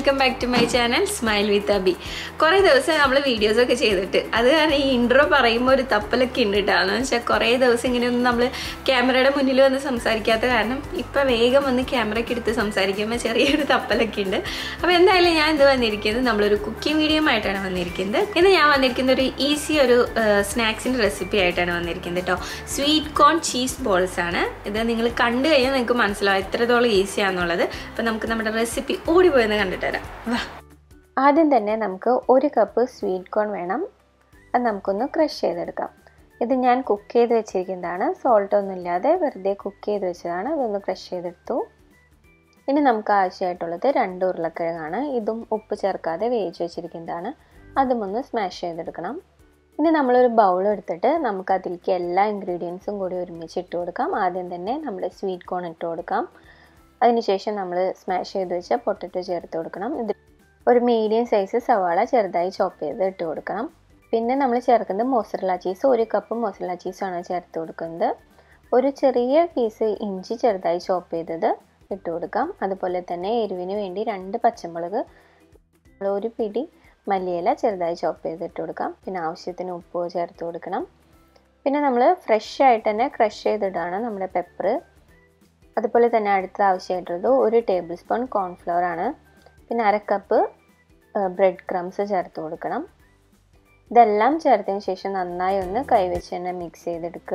welcome back to my channel smile with Abi കുറേ ദിവസം നമ്മൾ വീഡിയോസൊക്കെ ചെയ്തിട്ട് അത് കാരണം ഈ ഇൻട്രോ പറയുമ്പോൾ ഒരു തപ്പലൊക്കെ ഉണ്ട് കേട്ടോ എന്ന് വെച്ചാൽ കുറേ ദിവസം ഇങ്ങനെയൊന്നും നമ്മൾ ക്യാമറയുടെ മുന്നിൽ വന്ന് സംസാരിക്കാത്ത കാരണം ഇപ്പം വേഗം വന്ന് ക്യാമറയ്ക്ക് എടുത്ത് സംസാരിക്കുമ്പോൾ ചെറിയൊരു തപ്പലൊക്കെ ഉണ്ട് അപ്പോൾ എന്തായാലും ഞാൻ ഇത് വന്നിരിക്കുന്നത് നമ്മളൊരു കുക്കിംഗ് വീഡിയോ ആയിട്ടാണ് വന്നിരിക്കുന്നത് ഇന്ന് ഞാൻ വന്നിരിക്കുന്ന ഒരു ഈസി ഒരു സ്നാക്സിൻ്റെ റെസിപ്പി ആയിട്ടാണ് വന്നിരിക്കുന്നത് കേട്ടോ സ്വീറ്റ് കോൺ ചീസ് ബോൾസ് ആണ് ഇത് നിങ്ങൾ കണ്ടു കഴിഞ്ഞാൽ നിങ്ങൾക്ക് മനസ്സിലാവും എത്രത്തോളം ഈസിയാണെന്നുള്ളത് അപ്പം നമുക്ക് നമ്മുടെ റെസിപ്പി ഓടിപ്പോയെന്ന് കണ്ടിട്ട് വരാം വാ ആദ്യം തന്നെ നമുക്ക് ഒരു കപ്പ് സ്വീറ്റ് കോൺ വേണം അത് നമുക്കൊന്ന് ക്രഷ് ചെയ്തെടുക്കാം ഇത് ഞാൻ കുക്ക് ചെയ്ത് വെച്ചിരിക്കുന്നതാണ് സോൾട്ട് ഒന്നും ഇല്ലാതെ വെറുതെ കുക്ക് ചെയ്ത് വെച്ചതാണ് ഇതൊന്ന് ക്രഷ് ചെയ്തെടുത്തു ഇനി നമുക്ക് ആവശ്യമായിട്ടുള്ളത് രണ്ട് ഉരുളക്കിഴങ്ങാണ് ഇതും ഉപ്പ് ചേർക്കാതെ വേവിച്ച് വെച്ചിരിക്കുന്നതാണ് അതും ഒന്ന് സ്മാഷ് ചെയ്തെടുക്കണം ഇനി നമ്മളൊരു ബൗൾ എടുത്തിട്ട് നമുക്ക് അതിലേക്ക് എല്ലാ ഇൻഗ്രീഡിയൻസും കൂടി ഒരുമിച്ച് ഇട്ട് കൊടുക്കാം ആദ്യം തന്നെ നമ്മുടെ സ്വീറ്റ് കോൺ ഇട്ട് കൊടുക്കാം അതിനുശേഷം നമ്മൾ സ്മാഷ് ചെയ്ത് വെച്ച പൊട്ടറ്റോ ചേർത്ത് കൊടുക്കണം ഇത് ഒരു മീഡിയം സൈസ് സവാള ചെറുതായി ചോപ്പ് ചെയ്ത് ഇട്ട് കൊടുക്കണം പിന്നെ നമ്മൾ ചേർക്കുന്നത് മോസറല ചീസ് ഒരു കപ്പ് മോസറല ചീസാണ് ചേർത്ത് കൊടുക്കുന്നത് ഒരു ചെറിയ പീസ് ഇഞ്ചി ചെറുതായി ചോപ്പ് ചെയ്തത് ഇട്ട് കൊടുക്കാം അതുപോലെ തന്നെ എരിവിന് വേണ്ടി രണ്ട് പച്ചമുളക് ഒരു പിടി മല്ലിയില ചെറുതായി ചോപ്പ് ചെയ്ത് ഇട്ട് കൊടുക്കാം പിന്നെ ആവശ്യത്തിന് ഉപ്പ് ചേർത്ത് കൊടുക്കണം പിന്നെ നമ്മൾ ഫ്രഷ് ആയിട്ട് തന്നെ ക്രഷ് ചെയ്തിടാണ് നമ്മുടെ പെപ്പർ അതുപോലെ തന്നെ അടുത്ത ആവശ്യമായിട്ടുള്ളത് ഒരു ടേബിൾ സ്പൂൺ കോൺഫ്ലവർ ആണ് പിന്നെ അര കപ്പ് ബ്രെഡ് ക്രംസ് ചേർത്ത് കൊടുക്കണം ഇതെല്ലാം ചേർത്തതിന് ശേഷം നന്നായി ഒന്ന് കൈവച്ച് തന്നെ മിക്സ് ചെയ്തെടുക്കുക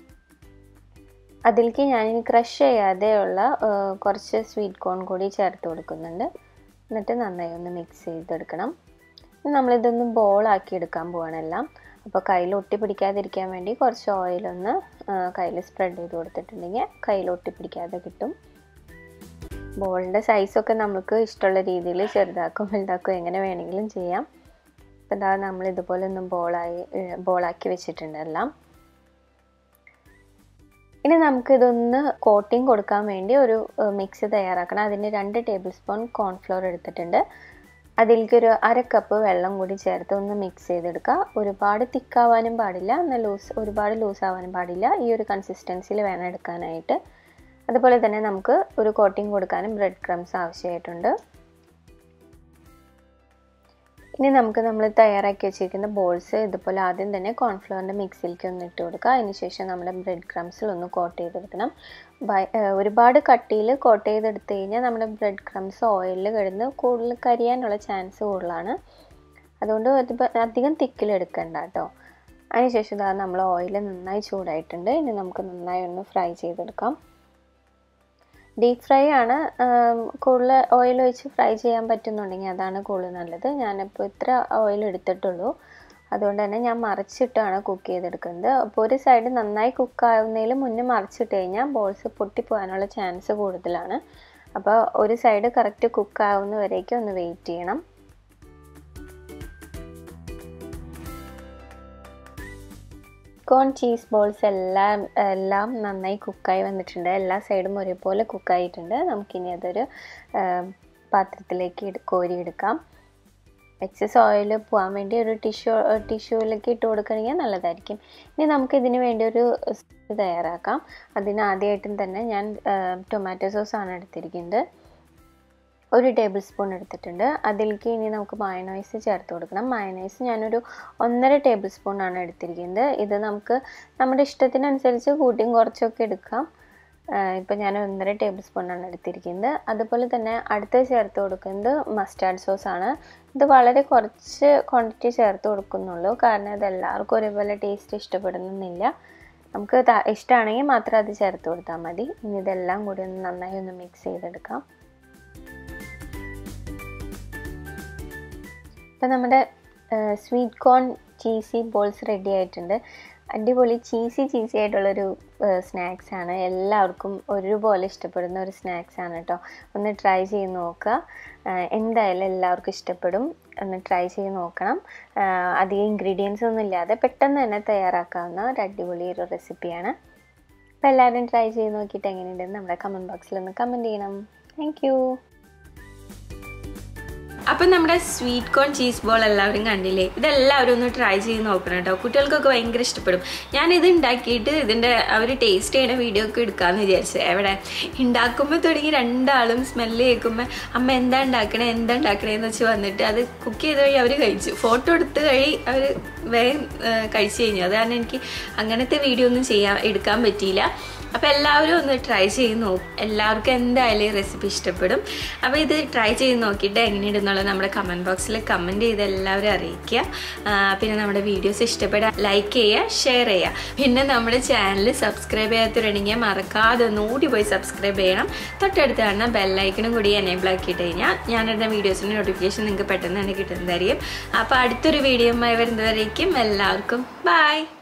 അതിലേക്ക് ഞാനിനി ക്രഷ് ചെയ്യാതെയുള്ള കുറച്ച് സ്വീറ്റ് കോൺ കൂടി ചേർത്ത് കൊടുക്കുന്നുണ്ട് എന്നിട്ട് നന്നായി ഒന്ന് മിക്സ് ചെയ്തെടുക്കണം നമ്മളിതൊന്ന് ബോളാക്കി എടുക്കാൻ പോവാണ് എല്ലാം അപ്പോൾ കയ്യിൽ ഒട്ടി പിടിക്കാതിരിക്കാൻ വേണ്ടി കുറച്ച് ഓയിലൊന്ന് കയ്യിൽ സ്പ്രെഡ് ചെയ്ത് കൊടുത്തിട്ടുണ്ടെങ്കിൽ കയ്യിൽ ഒട്ടി പിടിക്കാതെ കിട്ടും ബോളിൻ്റെ സൈസൊക്കെ നമുക്ക് ഇഷ്ടമുള്ള രീതിയിൽ ചെറുതാക്കും വലുതാക്കും എങ്ങനെ വേണമെങ്കിലും ചെയ്യാം അപ്പോൾ ഇതാ നമ്മൾ ഇതുപോലെ ഒന്ന് ബോളായി ബോളാക്കി വെച്ചിട്ടുണ്ട് എല്ലാം ഇനി നമുക്ക് ഇതൊന്ന് കോട്ടിങ് കൊടുക്കാൻ വേണ്ടി ഒരു മിക്സ് തയ്യാറാക്കണം അതിന് രണ്ട് ടേബിൾ സ്പൂൺ കോൺഫ്ലോർ എടുത്തിട്ടുണ്ട് അതിലേക്ക് ഒരു അര കപ്പ് വെള്ളം കൂടി ചേർത്ത് ഒന്ന് മിക്സ് ചെയ്തെടുക്കുക ഒരുപാട് തിക്കാവാനും പാടില്ല എന്നാൽ ലൂസ് ഒരുപാട് ലൂസ് ആവാനും പാടില്ല ഈ ഒരു കൺസിസ്റ്റൻസിയിൽ വേണം എടുക്കാനായിട്ട് അതുപോലെ തന്നെ നമുക്ക് ഒരു കോട്ടിങ് കൊടുക്കാനും ബ്രെഡ് ക്രംസ് ആവശ്യമായിട്ടുണ്ട് ഇനി നമുക്ക് നമ്മൾ തയ്യാറാക്കി വെച്ചിരിക്കുന്ന ബോൾസ് ഇതുപോലെ ആദ്യം തന്നെ കോൺഫ്ലവറിൻ്റെ മിക്സിയിലേക്ക് ഒന്ന് ഇട്ട് കൊടുക്കുക അതിനുശേഷം നമ്മുടെ ബ്രെഡ് ക്രംസിൽ ഒന്ന് കോട്ട് ചെയ്തെടുക്കണം ഒരുപാട് കട്ടിയിൽ കോട്ട് ചെയ്തെടുത്ത് കഴിഞ്ഞാൽ നമ്മുടെ ബ്രെഡ് ക്രംസ് ഓയിലിൽ കിടന്ന് കൂടുതൽ കരിയാനുള്ള ചാൻസ് കൂടുതലാണ് അതുകൊണ്ട് അധികം തിക്കിലെടുക്കണ്ട കേട്ടോ അതിനുശേഷം ഇതാ നമ്മൾ ഓയിൽ നന്നായി ചൂടായിട്ടുണ്ട് ഇനി നമുക്ക് നന്നായി ഒന്ന് ഫ്രൈ ചെയ്തെടുക്കാം ഡീപ്പ് ഫ്രൈ ആണ് കൂടുതൽ ഓയിൽ ഒഴിച്ച് ഫ്രൈ ചെയ്യാൻ പറ്റുന്നുണ്ടെങ്കിൽ അതാണ് കൂടുതൽ നല്ലത് ഞാനിപ്പോൾ ഇത്ര ഓയിൽ എടുത്തിട്ടുള്ളൂ അതുകൊണ്ട് തന്നെ ഞാൻ മറിച്ചിട്ടാണ് കുക്ക് ചെയ്തെടുക്കുന്നത് അപ്പോൾ ഒരു സൈഡ് നന്നായി കുക്ക് ആവുന്നതിൽ മുന്നേ മറിച്ചിട്ട് കഴിഞ്ഞാൽ ബോൾസ് പൊട്ടിപ്പോകാനുള്ള ചാൻസ് കൂടുതലാണ് അപ്പോൾ ഒരു സൈഡ് കറക്റ്റ് കുക്ക് ആവുന്നവരേക്കും ഒന്ന് വെയിറ്റ് ചെയ്യണം കോൺ ചീസ് ബോൾസ് എല്ലാം എല്ലാം നന്നായി കുക്കായി വന്നിട്ടുണ്ട് എല്ലാ സൈഡും ഒരേപോലെ കുക്കായിട്ടുണ്ട് നമുക്കിനി അതൊരു പാത്രത്തിലേക്ക് കോരിയെടുക്കാം എക്സസ് ഓയിൽ പോകാൻ വേണ്ടി ഒരു ടിഷ്യൂ ടിഷ്യൂവിലേക്ക് ഇട്ട് കൊടുക്കണമെങ്കിൽ നല്ലതായിരിക്കും ഇനി നമുക്ക് ഇതിന് വേണ്ടി ഒരു തയ്യാറാക്കാം അതിന് ആദ്യമായിട്ടും തന്നെ ഞാൻ ടൊമാറ്റോ സോസാണ് എടുത്തിരിക്കുന്നത് ഒരു ടേബിൾ സ്പൂൺ എടുത്തിട്ടുണ്ട് അതിലേക്ക് ഇനി നമുക്ക് മയണൈസ് ചേർത്ത് കൊടുക്കണം മയണൈസ് ഞാനൊരു ഒന്നര ടേബിൾ സ്പൂൺ ആണ് എടുത്തിരിക്കുന്നത് ഇത് നമുക്ക് നമ്മുടെ ഇഷ്ടത്തിനനുസരിച്ച് കൂട്ടിയും കുറച്ചൊക്കെ എടുക്കാം ഇപ്പം ഞാൻ ഒന്നര ടേബിൾ സ്പൂണാണ് എടുത്തിരിക്കുന്നത് അതുപോലെ തന്നെ അടുത്ത് ചേർത്ത് കൊടുക്കുന്നത് മസ്റ്റാർഡ് സോസ് ആണ് ഇത് വളരെ കുറച്ച് ക്വാണ്ടിറ്റി ചേർത്ത് കൊടുക്കുന്നുള്ളൂ കാരണം ഇത് എല്ലാവർക്കും ഒരേപോലെ ടേസ്റ്റ് ഇഷ്ടപ്പെടുന്നില്ല നമുക്ക് ഇഷ്ടമാണെങ്കിൽ മാത്രം അത് ചേർത്ത് കൊടുത്താൽ മതി ഇനി ഇതെല്ലാം കൂടി ഒന്ന് നന്നായി ഒന്ന് മിക്സ് ചെയ്തെടുക്കാം ഇപ്പം നമ്മുടെ sweet corn cheesy balls ready ആയിട്ടുണ്ട് അടിപൊളി ചീസി ചീസി ആയിട്ടുള്ളൊരു സ്നാക്സ് ആണ് എല്ലാവർക്കും ഒരുപോലെ ഇഷ്ടപ്പെടുന്ന ഒരു സ്നാക്സ് ആണ് കേട്ടോ ഒന്ന് ട്രൈ ചെയ്ത് നോക്കുക എന്തായാലും എല്ലാവർക്കും ഇഷ്ടപ്പെടും ഒന്ന് ട്രൈ ചെയ്ത് നോക്കണം അധികം ഇൻഗ്രീഡിയൻസ് ഒന്നും ഇല്ലാതെ പെട്ടെന്ന് തന്നെ തയ്യാറാക്കാവുന്ന ഒരു അടിപൊളി ഒരു റെസിപ്പിയാണ് അപ്പോൾ എല്ലാവരും ട്രൈ ചെയ്ത് നോക്കിയിട്ട് എങ്ങനെയുണ്ടെന്ന് നമ്മുടെ കമൻറ്റ് ബോക്സിൽ ഒന്ന് കമൻറ്റ് ചെയ്യണം താങ്ക് അപ്പം നമ്മുടെ സ്വീറ്റ് കോൺ ചീസ് ബോൾ എല്ലാവരും കണ്ടില്ലേ ഇതെല്ലാവരും ഒന്ന് ട്രൈ ചെയ്ത് നോക്കണം കേട്ടോ കുട്ടികൾക്കൊക്കെ ഭയങ്കര ഇഷ്ടപ്പെടും ഞാൻ ഇത് ഉണ്ടാക്കിയിട്ട് ഇതിൻ്റെ അവർ ടേസ്റ്റ് ചെയ്യുന്ന വീഡിയോ ഒക്കെ എടുക്കാമെന്ന് വിചാരിച്ചത് എവിടെ ഉണ്ടാക്കുമ്പോൾ തുടങ്ങി രണ്ടാളും സ്മെല്ല് കേൾക്കുമ്പോൾ അമ്മ എന്താ ഉണ്ടാക്കണേ എന്താ ഉണ്ടാക്കണേ എന്ന് വെച്ച് വന്നിട്ട് അത് കുക്ക് ചെയ്ത് കഴിയും അവർ കഴിച്ചു ഫോട്ടോ എടുത്ത് കഴി അവർ വേഗം ആ, കഴിച്ചു കഴിഞ്ഞു അത് കാരണം എനിക്ക് അങ്ങനത്തെ വീഡിയോ ഒന്നും ചെയ്യാൻ എടുക്കാൻ പറ്റിയില്ല അപ്പോൾ എല്ലാവരും ഒന്ന് ട്രൈ ചെയ്ത് നോക്കും എല്ലാവർക്കും എന്തായാലും ഈ റെസിപ്പി ഇഷ്ടപ്പെടും അപ്പോൾ ഇത് ട്രൈ ചെയ്ത് നോക്കിയിട്ട് എങ്ങനെയുണ്ടെന്നുള്ളത് നമ്മുടെ കമൻറ്റ് ബോക്സിൽ കമൻറ്റ് ചെയ്ത് എല്ലാവരും അറിയിക്കുക ആ, പിന്നെ നമ്മുടെ വീഡിയോസ് ഇഷ്ടപ്പെടാൻ ലൈക്ക് ചെയ്യുക ഷെയർ ചെയ്യുക പിന്നെ നമ്മുടെ ചാനൽ സബ്സ്ക്രൈബ് ചെയ്യാത്തവരുണ്ടെങ്കിൽ മറക്കാതെ ഒന്ന് ഓടി പോയി സബ്സ്ക്രൈബ് ചെയ്യണം തൊട്ടടുത്ത് കാണുന്ന ബെല്ലൈക്കണും കൂടി എനേബിൾ ആക്കിയിട്ട് കഴിഞ്ഞാൽ ഞാനിടുന്ന വീഡിയോസിൻ്റെ നോട്ടിഫിക്കേഷൻ നിങ്ങൾക്ക് പെട്ടെന്ന് തന്നെ കിട്ടുന്നതായിരിക്കും അപ്പോൾ അടുത്തൊരു വീഡിയോയുമായി വരുന്നവരേക്കും എല്ലാവർക്കും ബൈ